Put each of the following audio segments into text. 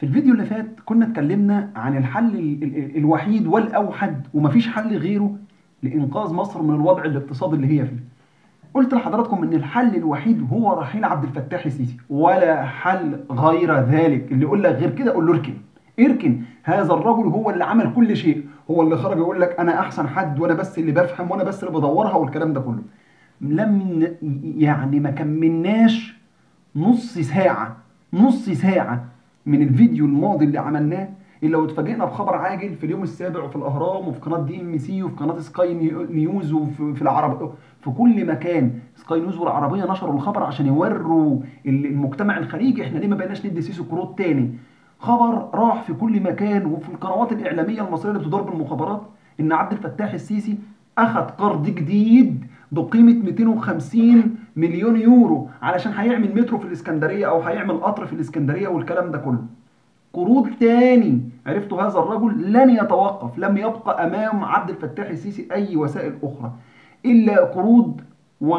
في الفيديو اللي فات كنا اتكلمنا عن الحل ال- ال- الوحيد والأوحد ومفيش حل غيره لإنقاذ مصر من الوضع الاقتصادي اللي هي فيه. قلت لحضراتكم إن الحل الوحيد هو رحيل عبد الفتاح السيسي ولا حل غير ذلك اللي يقول لك غير كده قول له اركن اركن هذا الرجل هو اللي عمل كل شيء هو اللي خرج يقول لك أنا أحسن حد وأنا بس اللي بفهم وأنا بس اللي بدورها والكلام ده كله. لم يعني ما كملناش نص ساعة نص ساعة من الفيديو الماضي اللي عملناه اللي لو اتفاجئنا بخبر عاجل في اليوم السابع وفي الاهرام وفي قناه دي ام سي وفي قناه سكاي نيو- نيوز وفي في العرب في كل مكان سكاي نيوز والعربيه نشروا الخبر عشان يوروا ال- المجتمع الخليجي احنا ليه ما بقيناش ندي سيسو كروت تاني خبر راح في كل مكان وفي القنوات الاعلاميه المصريه اللي بتدار بالمخابرات ان عبد الفتاح السيسي اخذ قرض جديد بقيمه 250 مليون يورو علشان هيعمل مترو في الاسكندريه او هيعمل قطر في الاسكندريه والكلام ده كله قروض تاني عرفتوا هذا الرجل لن يتوقف لم يبقى امام عبد الفتاح السيسي اي وسائل اخرى الا قروض و-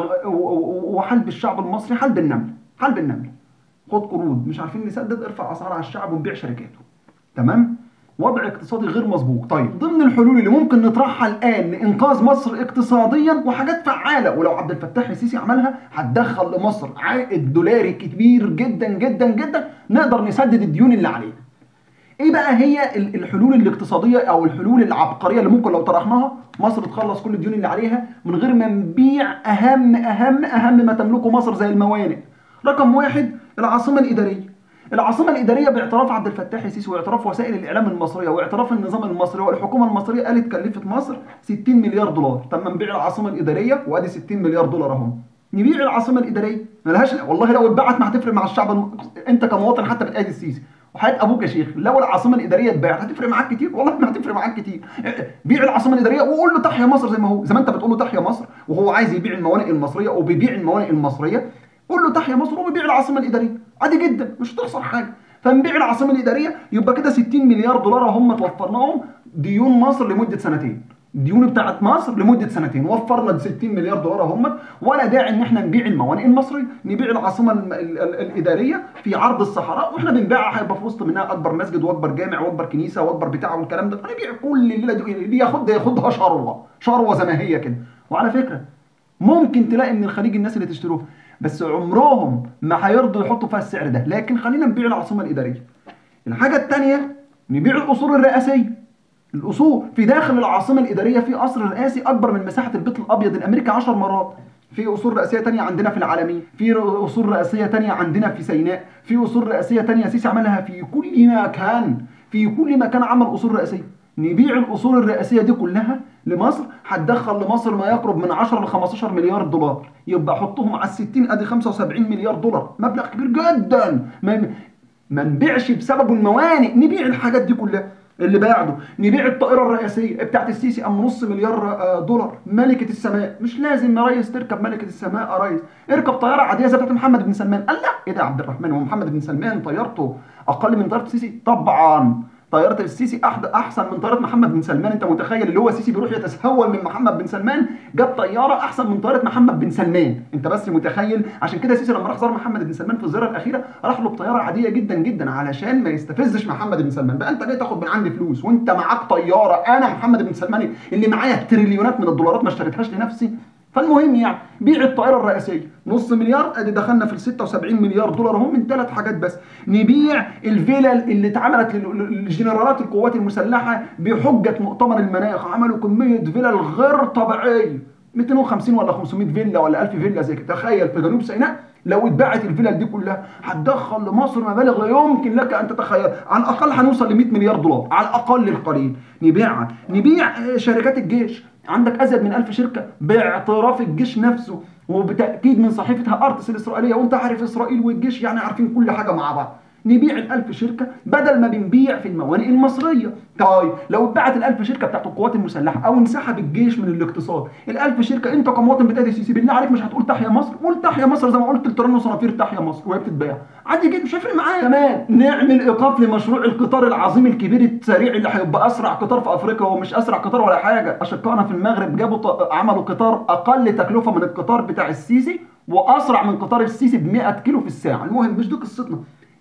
و- وحلب الشعب المصري حلب النمل حلب النمل خد قروض مش عارفين نسدد ارفع اسعار على الشعب ونبيع شركاته تمام وضع اقتصادي غير مسبوق طيب ضمن الحلول اللي ممكن نطرحها الان لانقاذ مصر اقتصاديا وحاجات فعاله ولو عبد الفتاح السيسي عملها هتدخل لمصر عائد دولاري كبير جدا جدا جدا نقدر نسدد الديون اللي علينا ايه بقى هي ال- الحلول الاقتصاديه او الحلول العبقريه اللي ممكن لو طرحناها مصر تخلص كل الديون اللي عليها من غير ما نبيع اهم اهم اهم ما تملكه مصر زي الموانئ رقم واحد العاصمه الاداريه العاصمه الاداريه باعتراف عبد الفتاح السيسي واعتراف وسائل الاعلام المصريه واعتراف النظام المصري والحكومه المصريه قالت كلفت مصر 60 مليار دولار طب ما نبيع العاصمه الاداريه وادي 60 مليار دولار اهم نبيع العاصمه الاداريه ملهاش والله لو اتباعت ما هتفرق مع الشعب الم... انت كمواطن حتى بتأيد السيسي وحياه ابوك يا شيخ لو العاصمه الاداريه اتباعت هتفرق معاك كتير والله ما هتفرق معاك كتير بيع العاصمه الاداريه وقول له تحيا مصر زي ما هو زي ما انت بتقول له تحيا مصر وهو عايز يبيع الموانئ المصريه وبيبيع الموانئ المصريه قول له تحيا مصر وبيبيع العاصمه الاداريه عادي جدا مش هتخسر حاجه فنبيع العاصمه الاداريه يبقى كده 60 مليار دولار هم توفرناهم ديون مصر لمده سنتين الديون بتاعت مصر لمده سنتين وفرنا 60 مليار دولار هم ولا داعي ان احنا نبيع الموانئ المصريه نبيع العاصمه الم- ال- ال- الاداريه في عرض الصحراء واحنا بنبيعها هيبقى في وسط منها اكبر مسجد واكبر جامع واكبر كنيسه واكبر بتاع والكلام ده فنبيع كل الليله دي اللي ياخد ياخدها شروه شروه زي ما هي كده وعلى فكره ممكن تلاقي من الخليج الناس اللي تشتروها بس عمرهم ما هيرضوا يحطوا فيها السعر ده لكن خلينا نبيع العاصمه الاداريه الحاجه الثانيه نبيع الاصول الرئاسيه الاصول في داخل العاصمه الاداريه في قصر رئاسي اكبر من مساحه البيت الابيض الامريكي 10 مرات في اصول رئاسيه تانية عندنا في العالمين في ر- اصول رئاسيه تانية عندنا في سيناء في اصول رئاسيه تانية سيسي عملها في كل مكان في كل مكان عمل اصول رئاسيه نبيع الاصول الرئاسيه دي كلها لمصر هتدخل لمصر ما يقرب من 10 ل 15 مليار دولار يبقى حطهم على ال 60 ادي 75 مليار دولار مبلغ كبير جدا ما ما نبيعش بسببه الموانئ نبيع الحاجات دي كلها اللي بعده نبيع الطائره الرئاسيه بتاعت السيسي ام نص مليار آه، دولار ملكه السماء مش لازم يا ريس تركب ملكه السماء يا ريس اركب طياره عاديه زي بتاعت محمد بن سلمان قال لا ايه ده يا عبد الرحمن هو محمد بن سلمان طيارته اقل من طياره السيسي طبعا طياره السيسي أحد احسن من طياره محمد بن سلمان انت متخيل اللي هو السيسي بيروح يتسول من محمد بن سلمان جاب طياره احسن من طياره محمد بن سلمان انت بس متخيل عشان كده السيسي لما راح زار محمد بن سلمان في الزياره الاخيره راح له بطياره عاديه جدا جدا علشان ما يستفزش محمد بن سلمان بقى انت جاي تاخد من عندي فلوس وانت معاك طياره انا محمد بن سلمان اللي معايا تريليونات من الدولارات ما اشتريتهاش لنفسي فالمهم يعني بيع الطائره الرئاسيه نص مليار ادي دخلنا في ال 76 مليار دولار هم من ثلاث حاجات بس نبيع الفيلل اللي اتعملت لل- للجنرالات القوات المسلحه بحجه مؤتمر المناخ عملوا كميه فيلل غير طبيعيه 250 ولا 500 فيلا ولا 1000 فيلا زي كده تخيل في جنوب سيناء لو اتباعت الفيلل دي كلها هتدخل لمصر مبالغ لا يمكن لك ان تتخيل على الاقل هنوصل ل 100 مليار دولار على الاقل القليل نبيعها نبيع آه، شركات الجيش عندك ازيد من 1000 شركه باعتراف الجيش نفسه وبتاكيد من صحيفتها ارتس الاسرائيليه وانت عارف اسرائيل والجيش يعني عارفين كل حاجه مع بعض نبيع الألف شركة بدل ما بنبيع في الموانئ المصرية طيب لو اتباعت الألف شركة بتاعت القوات المسلحة أو انسحب الجيش من الاقتصاد الألف شركة أنت كمواطن بتأدي السيسي بالله عليك مش هتقول تحيا مصر قول تحيا مصر زي ما قلت لترن صنافير تحيا مصر وهي بتتباع عادي جدا مش هيفرق معايا كمان نعمل إيقاف لمشروع القطار العظيم الكبير السريع اللي هيبقى أسرع قطار في أفريقيا ومش أسرع قطار ولا حاجة أشقائنا في المغرب جابوا ط- عملوا قطار أقل تكلفة من القطار بتاع السيسي وأسرع من قطار السيسي ب 100 كيلو في الساعة المهم مش دي قصتنا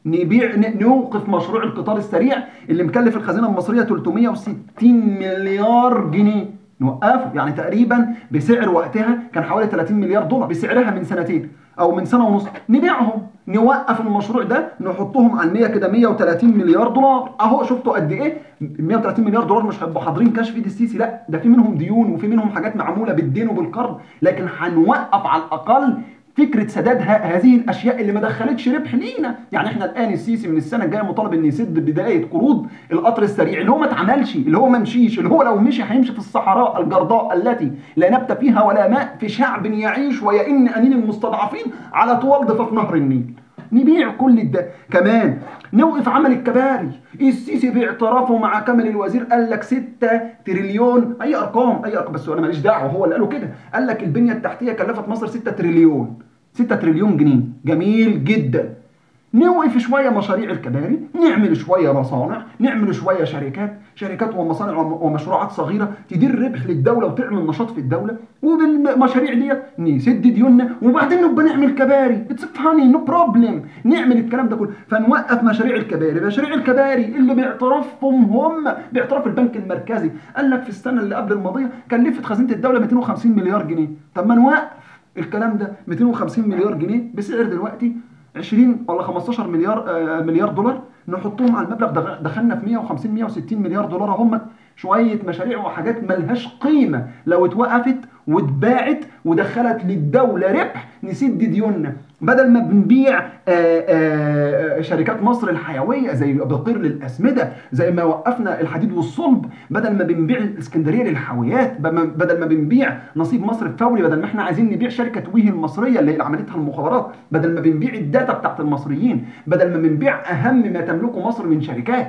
نبيع ن- نوقف مشروع القطار السريع اللي مكلف الخزينه المصريه 360 مليار جنيه نوقفه يعني تقريبا بسعر وقتها كان حوالي 30 مليار دولار بسعرها من سنتين او من سنه ونص نبيعهم نوقف المشروع ده نحطهم على 100 كده 130 مليار دولار اهو شفتوا قد ايه 130 مليار دولار مش هيبقوا حاضرين كاش في ايد السيسي لا ده في منهم ديون وفي منهم حاجات معموله بالدين وبالقرض لكن هنوقف على الاقل فكره سداد ه- هذه الاشياء اللي ما دخلتش ربح لينا يعني احنا الان السيسي من السنه الجايه مطالب ان يسد بدايه قروض القطر السريع اللي هو ما اتعملش اللي هو ما مشيش اللي هو لو مشي هيمشي في الصحراء الجرداء التي لا نبت فيها ولا ماء في شعب يعيش ويئن انين المستضعفين على طول ضفاف نهر النيل نبيع كل ده كمان نوقف عمل الكباري السيسي باعترافه مع كامل الوزير قال لك 6 تريليون اي ارقام اي ارقام بس انا ماليش دعوه هو اللي قاله كده قال لك البنيه التحتيه كلفت مصر 6 تريليون 6 تريليون جنيه جميل جدا نوقف شويه مشاريع الكباري نعمل شويه مصانع نعمل شويه شركات شركات ومصانع وم- ومشروعات صغيره تدير ربح للدوله وتعمل نشاط في الدوله وبالمشاريع ديت نسد ديوننا وبعدين نبقى نعمل كباري اتس فاني نو بروبلم نعمل الكلام ده كله فنوقف مشاريع الكباري مشاريع الكباري اللي باعترافهم هم باعتراف البنك المركزي قال لك في السنه اللي قبل الماضيه كلفت خزينه الدوله 250 مليار جنيه طب ما نوقف الكلام ده 250 مليار جنيه بسعر دلوقتي 20 ولا 15 مليار آه، مليار دولار نحطهم على المبلغ ده دخلنا في 150 160 مليار دولار هم شويه مشاريع وحاجات ملهاش قيمه لو اتوقفت واتباعت ودخلت للدوله ربح نسد ديوننا بدل ما بنبيع آه، آه، شركات مصر الحيويه زي بقير للاسمده زي ما وقفنا الحديد والصلب بدل ما بنبيع الاسكندريه للحاويات بم- بدل ما بنبيع نصيب مصر الفوري بدل ما احنا عايزين نبيع شركه ويه المصريه اللي عملتها المخابرات بدل ما بنبيع الداتا بتاعت المصريين بدل ما بنبيع اهم ما تملكه مصر من شركات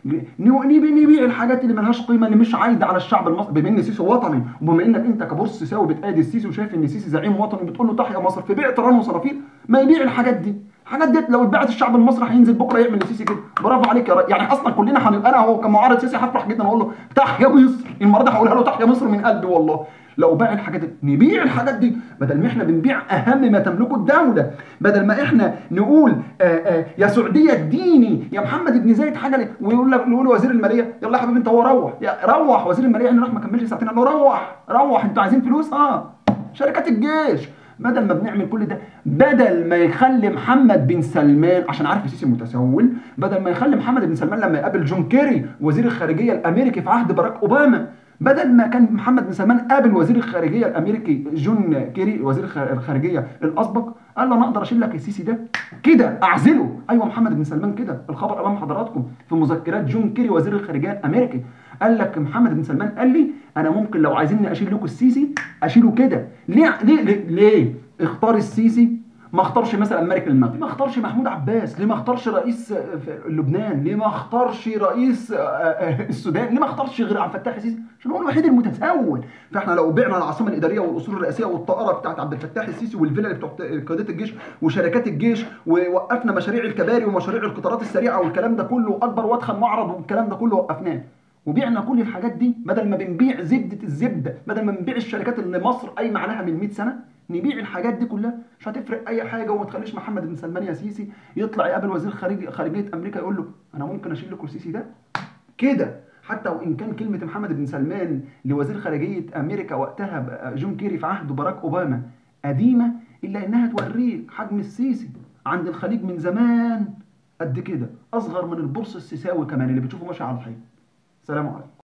نو- نبي نبيع الحاجات اللي ملهاش قيمه اللي مش عايده على الشعب المصري بما ان السيسي وطني وبما انك انت كبورس ساوي بتأيد السيسي وشايف ان السيسي زعيم وطني بتقول له تحيا مصر في بيع طيران وصنافير ما يبيع الحاجات دي الحاجات ديت لو اتباعت الشعب المصري هينزل بكره يعمل السيسي كده برافو عليك يا ري. يعني اصلا كلنا هنبقى انا هو كمعارض سيسي هفرح جدا اقول له تحيا مصر المره دي هقولها له تحيا مصر من قلبي والله لو باع الحاجات دي نبيع الحاجات دي بدل ما احنا بنبيع اهم ما تملكه الدوله بدل ما احنا نقول آآ آآ يا سعوديه اديني يا محمد ابن زايد حاجه لي ويقول لك يقول وزير الماليه يلا يا حبيبي انت هو روح يا روح وزير الماليه يعني راح ما كملش ساعتين قال له روح روح انتوا عايزين فلوس اه شركات الجيش بدل ما بنعمل كل ده بدل ما يخلي محمد بن سلمان عشان عارف السيسي متسول بدل ما يخلي محمد بن سلمان لما يقابل جون كيري وزير الخارجيه الامريكي في عهد باراك اوباما بدل ما كان محمد بن سلمان قابل وزير الخارجيه الامريكي جون كيري وزير الخ- الخارجيه الاسبق قال له انا اقدر اشيل لك السيسي ده كده اعزله ايوه محمد بن سلمان كده الخبر امام حضراتكم في مذكرات جون كيري وزير الخارجيه الامريكي قال لك محمد بن سلمان قال لي انا ممكن لو عايزيني اشيل لكم السيسي اشيله كده ليه ليه ليه, ليه؟ اختار السيسي ما اختارش مثلا ملك المغرب ما اختارش محمود عباس ليه ما اختارش رئيس آه، في لبنان ليه ما اختارش رئيس آه، آه، السودان ليه ما اختارش غير عبد الفتاح السيسي عشان هو الوحيد المتسول فاحنا لو بعنا العاصمه الاداريه والاصول الرئاسيه والطائره بتاعت عبد الفتاح السيسي والفيلا اللي بتوع قيادات الجيش وشركات الجيش ووقفنا مشاريع الكباري ومشاريع القطارات السريعه والكلام ده كله اكبر وادخل معرض والكلام ده كله وقفناه وبيعنا كل الحاجات دي بدل ما بنبيع زبده الزبده بدل ما بنبيع الشركات اللي مصر قايمه عليها من 100 سنه نبيع الحاجات دي كلها مش هتفرق اي حاجه وما تخليش محمد بن سلمان يا سيسي يطلع يقابل وزير خارجي خارجيه امريكا يقول له انا ممكن اشيل لكم السيسي ده كده حتى وان كان كلمه محمد بن سلمان لوزير خارجيه امريكا وقتها ب- جون كيري في عهد باراك اوباما قديمه الا انها توريك حجم السيسي عند الخليج من زمان قد كده اصغر من البورصه السيساوي كمان اللي بتشوفه ماشي على الحيط سلام عليكم